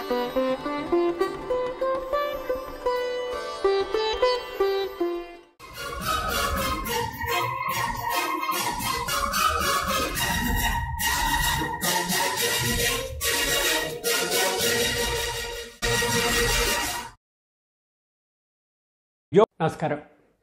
యో నమస్కారం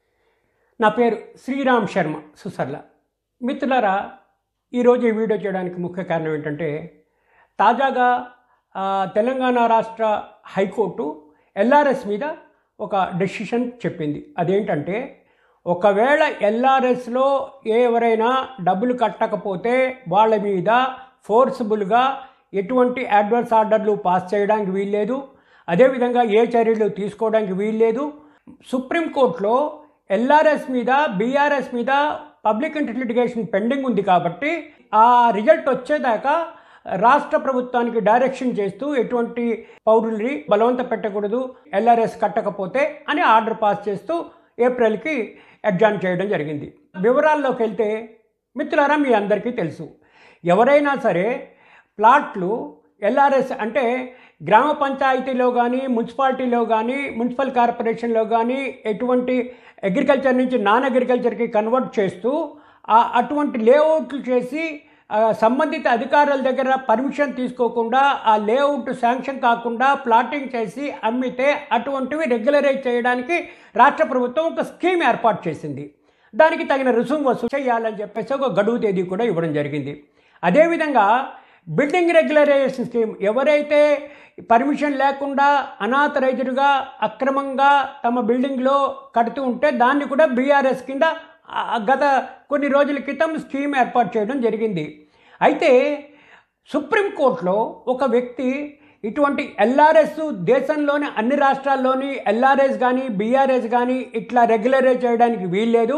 నా పేరు శ్రీరామ్ శర్మ సుసర్ల మిత్రులారా ఈరోజు ఈ వీడియో చేయడానికి ముఖ్య కారణం ఏంటంటే తాజాగా ఆ, తెలంగాణ రాష్ట్ర హైకోర్టు ఎల్ఆర్ఎస్ మీద ఒక డెసిషన్ చెప్పింది అదేంటంటే ఒకవేళ ఎల్ఆర్ఎస్లో ఎవరైనా డబ్బులు కట్టకపోతే వాళ్ళ మీద ఫోర్స్బుల్గా ఎటువంటి అడ్వర్స్ ఆర్డర్లు పాస్ చేయడానికి వీల్లేదు అదేవిధంగా ఏ చర్యలు తీసుకోవడానికి వీల్లేదు సుప్రీంకోర్టులో ఎల్ఆర్ఎస్ మీద బీఆర్ఎస్ మీద పబ్లిక్ ఇంటర్ లిటిగేషన్ పెండింగ్ ఉంది కాబట్టి ఆ రిజల్ట్ వచ్చేదాకా రాష్ట్ర ప్రభుత్వానికి డైరెక్షన్ చేస్తూ ఎటువంటి పౌరుల్ని బలవంత పెట్టకూడదు ఎల్ఆర్ఎస్ కట్టకపోతే అని ఆర్డర్ పాస్ చేస్తూ ఏప్రిల్కి ఎగ్జామ్ చేయడం జరిగింది వివరాల్లోకి వెళ్తే మిత్రులారా మీ అందరికీ తెలుసు ఎవరైనా సరే ప్లాట్లు ఎల్ఆర్ఎస్ అంటే గ్రామ పంచాయతీలో కానీ మున్సిపాలిటీలో కానీ మున్సిపల్ కార్పొరేషన్లో కానీ ఎటువంటి అగ్రికల్చర్ నుంచి నాన్ అగ్రికల్చర్కి కన్వర్ట్ చేస్తూ ఆ- అటువంటి లేఅవుట్లు చేసి ఆ, సంబంధిత అధికారుల దగ్గర పర్మిషన్ తీసుకోకుండా ఆ లేఅవుట్ శాంక్షన్ కాకుండా ప్లాటింగ్ చేసి అమ్మితే అటువంటివి రెగ్యులరైజ్ చేయడానికి రాష్ట్ర ప్రభుత్వం ఒక స్కీమ్ ఏర్పాటు చేసింది దానికి తగిన రుసుము వసూలు చేయాలని చెప్పేసి ఒక గడువు తేదీ కూడా ఇవ్వడం జరిగింది అదేవిధంగా బిల్డింగ్ రెగ్యులరైజేషన్ స్కీమ్ ఎవరైతే పర్మిషన్ లేకుండా అనాథరైజ్డ్గా అక్రమంగా తమ బిల్డింగ్లో కడుతూ ఉంటే దాన్ని కూడా బీఆర్ఎస్ కింద ఆ, గత కొన్ని రోజుల క్రితం స్కీమ్ ఏర్పాటు చేయడం జరిగింది అయితే సుప్రీంకోర్టులో ఒక వ్యక్తి ఇటువంటి ఎల్ఆర్ఎస్ దేశంలోని అన్ని రాష్ట్రాల్లోని ఎల్ఆర్ఎస్ కానీ బీఆర్ఎస్ కానీ ఇట్లా రెగ్యులరైజ్ చేయడానికి వీల్లేదు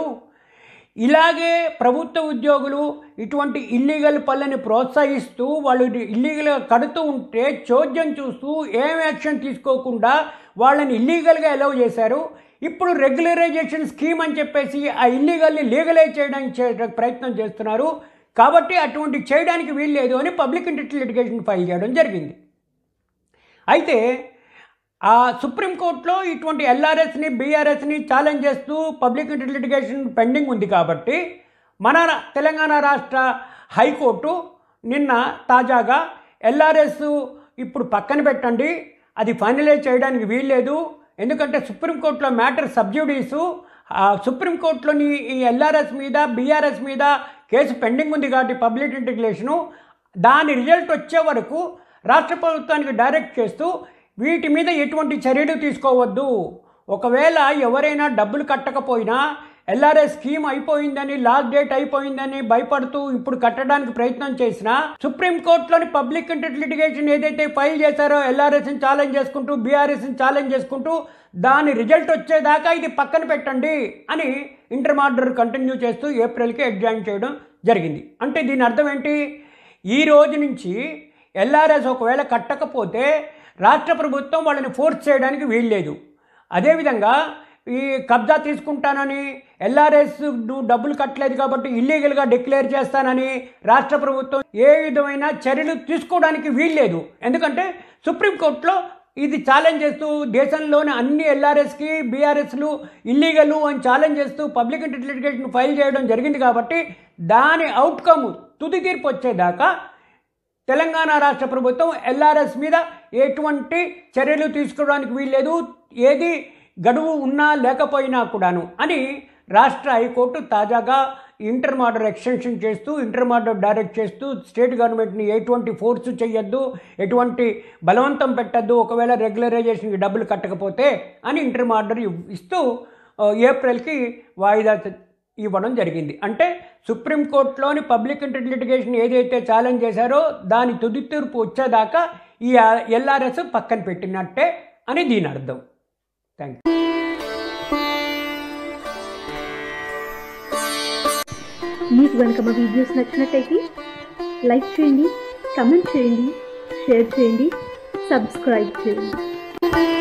ఇలాగే ప్రభుత్వ ఉద్యోగులు ఇటువంటి ఇల్లీగల్ పనులని ప్రోత్సహిస్తూ వాళ్ళు ఇల్లీగల్గా కడుతూ ఉంటే చోద్యం చూస్తూ ఏం యాక్షన్ తీసుకోకుండా వాళ్ళని ఇల్లీగల్గా ఎలవ్ చేశారు ఇప్పుడు రెగ్యులరైజేషన్ స్కీమ్ అని చెప్పేసి ఆ ఇల్లీగల్ని లీగలైజ్ చేయడానికి చే- ప్రయత్నం చేస్తున్నారు కాబట్టి అటువంటి చేయడానికి వీల్లేదు అని పబ్లిక్ ఇంటర్ లిటిగేషన్ ఫైల్ చేయడం జరిగింది అయితే ఆ సుప్రీంకోర్టులో ఇటువంటి ఎల్ఆర్ఎస్ని బీఆర్ఎస్ని ఛాలెంజ్ చేస్తూ పబ్లిక్ ఇంటర్ లిటిగేషన్ పెండింగ్ ఉంది కాబట్టి మన రా- తెలంగాణ రాష్ట్ర హైకోర్టు నిన్న తాజాగా ఎల్ఆర్ఎస్ ఇప్పుడు పక్కన పెట్టండి అది ఫైనలైజ్ చేయడానికి వీల్లేదు ఎందుకంటే సుప్రీంకోర్టులో మ్యాటర్ సబ్జ్యూడీసు ఆ సుప్రీంకోర్టులోని ఈ ఎల్ఆర్ఎస్ మీద బీఆర్ఎస్ మీద కేసు పెండింగ్ ఉంది కాబట్టి పబ్లిక్ ఇంటిగ్రేషను దాని రిజల్ట్ వచ్చే వరకు రాష్ట్ర ప్రభుత్వానికి డైరెక్ట్ చేస్తూ వీటి మీద ఎటువంటి చర్యలు తీసుకోవద్దు ఒకవేళ ఎవరైనా డబ్బులు కట్టకపోయినా ఎల్ఆర్ఎస్ స్కీమ్ అయిపోయిందని లాస్ట్ డేట్ అయిపోయిందని భయపడుతూ ఇప్పుడు కట్టడానికి ప్రయత్నం చేసినా సుప్రీంకోర్టులోని పబ్లిక్ ఇంటర్ లిటిగేషన్ ఏదైతే ఫైల్ చేశారో ఎల్ఆర్ఎస్ని ఛాలెంజ్ చేసుకుంటూ బీఆర్ఎస్ని ఛాలెంజ్ చేసుకుంటూ దాని రిజల్ట్ వచ్చేదాకా ఇది పక్కన పెట్టండి అని ఇంటర్ ఆర్డర్ కంటిన్యూ చేస్తూ ఏప్రిల్కి ఎగ్జామ్ చేయడం జరిగింది అంటే దీని అర్థం ఏంటి ఈ రోజు నుంచి ఎల్ఆర్ఎస్ ఒకవేళ కట్టకపోతే రాష్ట్ర ప్రభుత్వం వాళ్ళని ఫోర్స్ చేయడానికి వీల్లేదు అదేవిధంగా ఈ కబ్జా తీసుకుంటానని ఎల్ఆర్ఎస్ నువ్వు డబ్బులు కట్టలేదు కాబట్టి ఇల్లీగల్గా డిక్లేర్ చేస్తానని రాష్ట్ర ప్రభుత్వం ఏ విధమైన చర్యలు తీసుకోవడానికి వీల్లేదు ఎందుకంటే సుప్రీంకోర్టులో ఇది ఛాలెంజ్ చేస్తూ దేశంలోని అన్ని ఎల్ఆర్ఎస్కి బీఆర్ఎస్లు ఇల్లీగలు అని ఛాలెంజ్ చేస్తూ పబ్లిక్ ఇంటర్లిటిగేషన్ ఫైల్ చేయడం జరిగింది కాబట్టి దాని అవుట్కమ్ తుది తీర్పు వచ్చేదాకా తెలంగాణ రాష్ట్ర ప్రభుత్వం ఎల్ఆర్ఎస్ మీద ఎటువంటి చర్యలు తీసుకోవడానికి వీల్లేదు ఏది గడువు ఉన్నా లేకపోయినా కూడాను అని రాష్ట్ర హైకోర్టు తాజాగా ఇంటర్ మాడర్ ఎక్స్టెన్షన్ చేస్తూ ఇంటర్ మాడర్ డైరెక్ట్ చేస్తూ స్టేట్ గవర్నమెంట్ని ఎటువంటి ఫోర్స్ చేయొద్దు ఎటువంటి బలవంతం పెట్టద్దు ఒకవేళ రెగ్యులరైజేషన్కి డబ్బులు కట్టకపోతే అని ఇంటర్ మాడర్ ఇస్తూ ఆ, ఏప్రిల్కి వాయిదా తె- ఇవ్వడం జరిగింది అంటే సుప్రీంకోర్టులోని పబ్లిక్ ఇంటర్ లిటిగేషన్ ఏదైతే ఛాలెంజ్ చేశారో దాని తుది తీర్పు వచ్చేదాకా ఈ ఎల్ఆర్ఎస్ పక్కన పెట్టినట్టే అని దీని అర్థం థ్యాంక్ యూ మీకు కనుక మా వీడియోస్ నచ్చినట్టయితే లైక్ చేయండి కమెంట్ చేయండి షేర్ చేయండి సబ్స్క్రైబ్ చేయండి